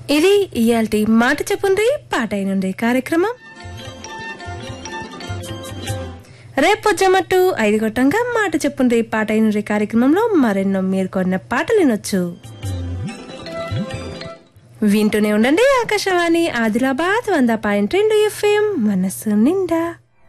ఇది ఇయాల్టి మాట చెప్పుండ్రి పాట అయినుండ్రి కార్యక్రమం రేపు పొజ్జమట్టు ఐదు గొట్టంగా మాట చెప్పుండ్రి పాట అయినుండ్రి కార్యక్రమంలో మరెన్నో మీరు కొన్న పాటలు వినొచ్చు వింటూనే ఉండండి ఆకాశవాణి ఆదిలాబాద్ వంద పాయింట్ రెండు ఎఫ్ఎం మనస్సు నిండా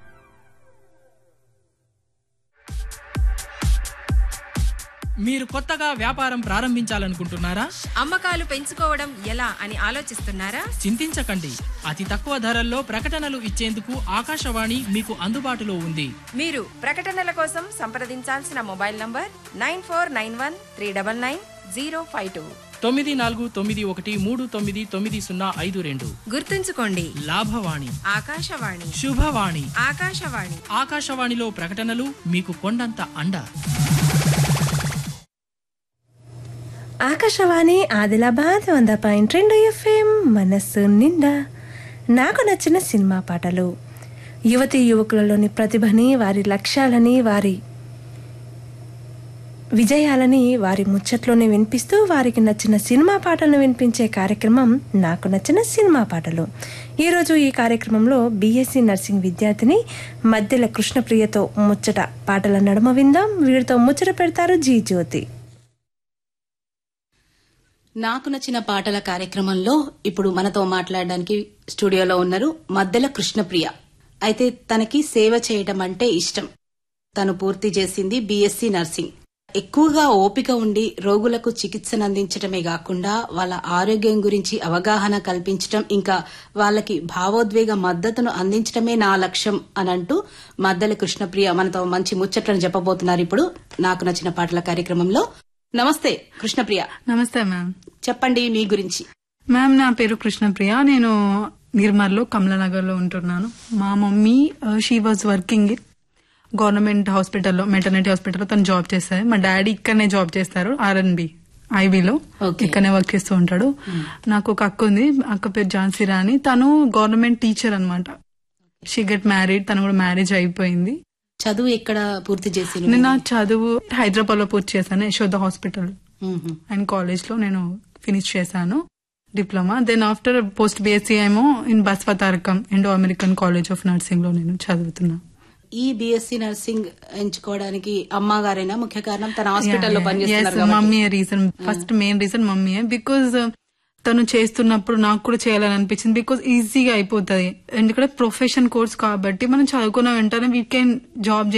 మీరు కొత్తగా వ్యాపారం ప్రారంభించాలనుకుంటున్నారా అమ్మకాలు పెంచుకోవడం ఎలా అని ఆలోచిస్తున్నారా చింతించకండి అతి తక్కువ ధరల్లో ప్రకటనలు ఇచ్చేందుకు ఆకాశవాణి మీకు అందుబాటులో ఉంది మీరు ప్రకటనల కోసం సంప్రదించాల్సిన mobile number nine four nine one three double nine zero five two తొమ్మిది నాలుగు తొమ్మిది ఒకటి మూడు తొమ్మిది తొమ్మిది సున్నా ఐదు రెండు గుర్తుంచుకోండి లాభవాణి ఆకాశవాణి శుభవాణి ఆకాశవాణి ఆకాశవాణిలో ప్రకటనలు మీకు కొండంత అండ ఆకాశవాణి ఆదిలాబాద్ వంద పాయింట్ రెండు ఎఫ్ఎం మనస్సు నిండా నాకు నచ్చిన సినిమా పాటలు యువతి యువకులలోని ప్రతిభని వారి లక్ష్యాలని వారి విజయాలని వారి ముచ్చట్లోనే వినిపిస్తూ వారికి నచ్చిన సినిమా పాటలను వినిపించే కార్యక్రమం నాకు నచ్చిన సినిమా పాటలు ఈరోజు ఈ కార్యక్రమంలో బీఎస్సీ నర్సింగ్ విద్యార్థిని మధ్యల కృష్ణప్రియతో ముచ్చట పాటల నడుమ విందాం వీరితో ముచ్చట పెడతారు జీ జ్యోతి నాకు నచ్చిన పాటల కార్యక్రమంలో ఇప్పుడు మనతో మాట్లాడడానికి స్టూడియోలో ఉన్నారు మద్దెల కృష్ణప్రియ అయితే తనకి సేవ చేయటం అంటే ఇష్టం తను పూర్తి చేసింది బీఎస్సీ నర్సింగ్ ఎక్కువగా ఓపిక ఉండి రోగులకు చికిత్సను అందించటమే కాకుండా వాళ్ళ ఆరోగ్యం గురించి అవగాహన కల్పించటం ఇంకా వాళ్ళకి భావోద్వేగ మద్దతును అందించటమే నా లక్ష్యం అని అంటూ మద్దెల కృష్ణప్రియ మనతో మంచి ముచ్చట్లను చెప్పబోతున్నారు ఇప్పుడు నాకు నచ్చిన పాటల కార్యక్రమంలో నమస్తే కృష్ణప్రియ నమస్తే మ్యామ్ చెప్పండి మీ గురించి మ్యామ్ నా పేరు కృష్ణప్రియ నేను నిర్మర్లో కమలానగర్ లో ఉంటున్నాను మా mummy she was working in government హాస్పిటల్లో మెటర్నిటీ హాస్పిటల్లో తను జాబ్ చేస్తారు మా డాడీ ఇక్కడనే జాబ్ చేస్తారు ఆర్ఎన్బి ఐబీలో Okay. ఇక్కడనే వర్క్ చేస్తూ ఉంటాడు నాకు ఒక అక్క ఉంది అక్క పేరు ఝాన్సీ రాణి తను గవర్నమెంట్ టీచర్ అనమాట షీ గెట్ మ్యారీడ్ తను కూడా మ్యారేజ్ అయిపోయింది చదువు ఎక్కడ పూర్తి చేసి నేను నా చదువు హైదరాబాద్ లో పూర్తి చేశాను యశోద హాస్పిటల్ అండ్ కాలేజ్ లో నేను ఫినిష్ చేశాను diploma then after post BSc ఏమో ఇన్ Basavatarakam Indo American college of nursing లో నేను చదువుతున్నా ఈ బీఎస్సీ నర్సింగ్ ఎంచుకోవడానికి అమ్మగారైనా ముఖ్య కారణం తన హాస్పిటల్లో పనిచేస్తున్నారు కాబట్టి. Mummy reason first main reason mummy because తను చేస్తున్నప్పుడు నాకు కూడా చేయాలని అనిపించింది బికాజ్ ఈజీగా అయిపోతుంది ఎందుకంటే ప్రొఫెషన్ కోర్స్ కాబట్టి మనం చదువుకున్న వెంటనే వీ కెన్ జాబ్